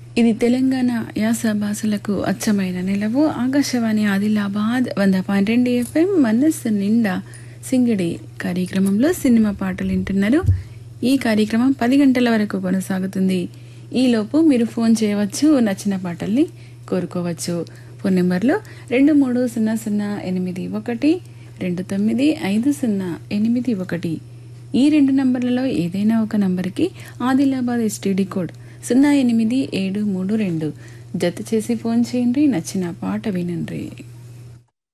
ఇది తెలంగాణ యాస భాషలకు అచ్చమైన నిలవు ఆకాశవాణి ఆదిలాబాద్ వంద పాయింట్ రెండు ఎఫ్ఎం మనస్సు నిండా సింగిడి కార్యక్రమంలో సినిమా పాటలు వింటున్నారు ఈ కార్యక్రమం పది గంటల వరకు కొనసాగుతుంది ఈలోపు మీరు ఫోన్ చేయవచ్చు నచ్చిన పాటల్ని కోరుకోవచ్చు ఫోన్ నెంబర్లు రెండు మూడు సున్నా సున్నా ఎనిమిది ఒకటి రెండు తొమ్మిది ఐదు సున్నా ఎనిమిది ఒకటి ఈ రెండు నంబర్లలో ఏదైనా ఒక నంబర్కి ఆదిలాబాద్ ఎస్టీడీ కోడ్ సున్నా ఎనిమిది ఏడు మూడు రెండు జత చేసి ఫోన్ చేయండి నచ్చిన పాట వినండి